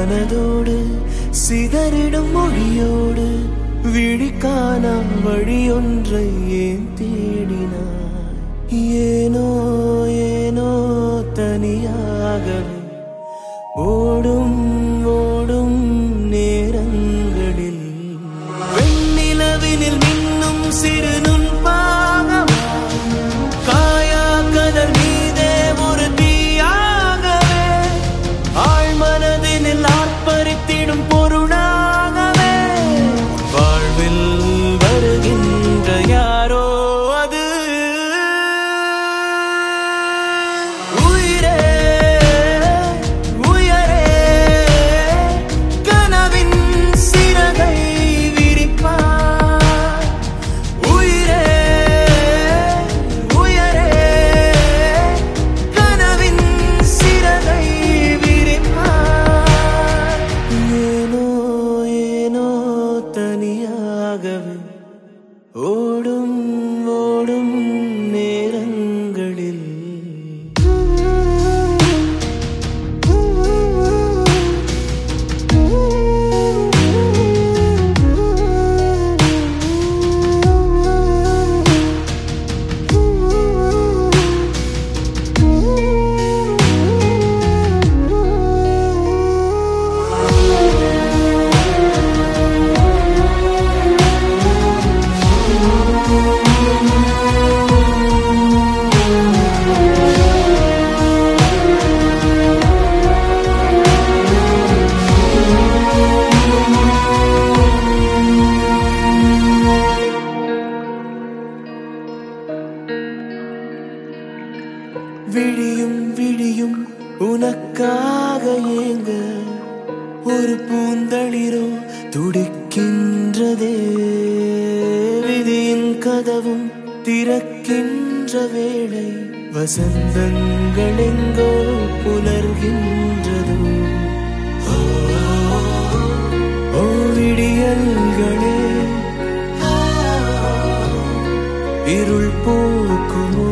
மனதோடு சிதறிடும் மொழியோடு விழிக்கான வழியொன்றை ஏன் தேடினாய் ஏனோ ஏனோ தனியாகவே ஓடும் ஓடும் நேரங்களில் வெண்ணிலவினில் மின்னும் சிறு நுண் பாகமா காயா கதல் மீதே ஒரு தீயாகவே ஆழ்மனதினில் ஆர்ப்பரித்திடும் பொருளாகவே வாழ்வில் வருகின்ற யாரோ அது உயிரே உயரே கனவின் சிறகை விரிப்பார் உயிரே உயரே கனவின் சிறகை விரிப்பார் ஏனோ ஏனோ தனியாகவே ஓடும் ஓடும் நேரங்களில் விழியும் விழியும் உனக்காக ஏங்க ஒரு பூந்தளிரோ துடிக்கின்றதே விதியின் கதவும் திறக்கின்ற வேளை வசந்தங்கள் எங்கோ புலர்கின்றதோ ஓ, ஓ விடியல்களே இருள் போக்குமோ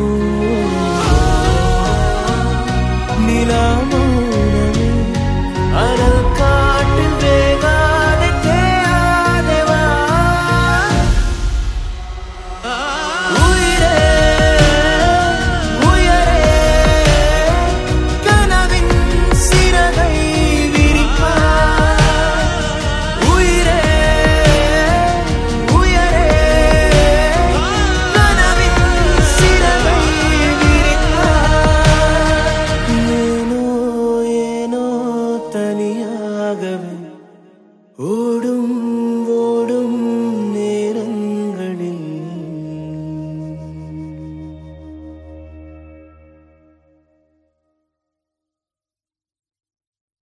நிலாமௌனமே அனல் காட்டில் வேகாதே தேயாதே வா. உயிரே, உயரே, கனவின் சிறகை விரிப்பார். உயிரே, உயரே, கனவின் சிறகை விரிப்பார். ஏனோ ஏனோ தனியாகவே